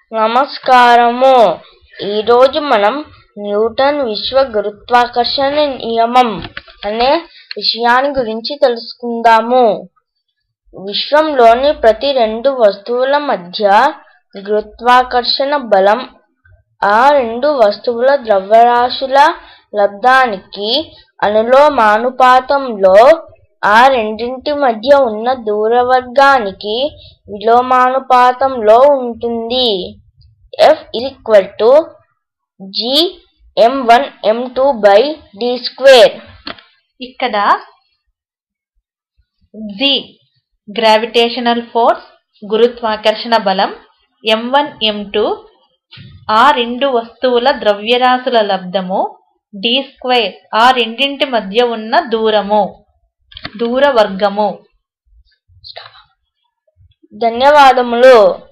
నమస్కారము ఈరోజు మనం న్యూటన్ విశ్వ గురుత్వాకర్షణ నియమం అనే విషయాన్ని గురించి తెలుసుకుందాము విశ్వంలోని ప్రతి రెండు వస్తువుల మధ్య గురుత్వాకర్షణ బలం ఆ రెండు వస్తువుల ద్రవ్యరాశుల లబ్దానికి అనులోమానుపాతంలో ఆ రెండింటి మధ్య ఉన్న దూరవర్గానికి విలోమానుపాతంలో ఉంటుంది F equal to G M one M two by D square ఇక్కడ జి గ్రావిటేషనల్ ఫోర్స్ గురుత్వాకర్షణ బలం ఎం వన్ ఎం టూ ఆ రెండు వస్తువుల ద్రవ్యరాశుల లబ్దము డి స్క్వేర్ ఆ రెండింటి మధ్య ఉన్న దూరము దూర వర్గము ధన్యవాదములు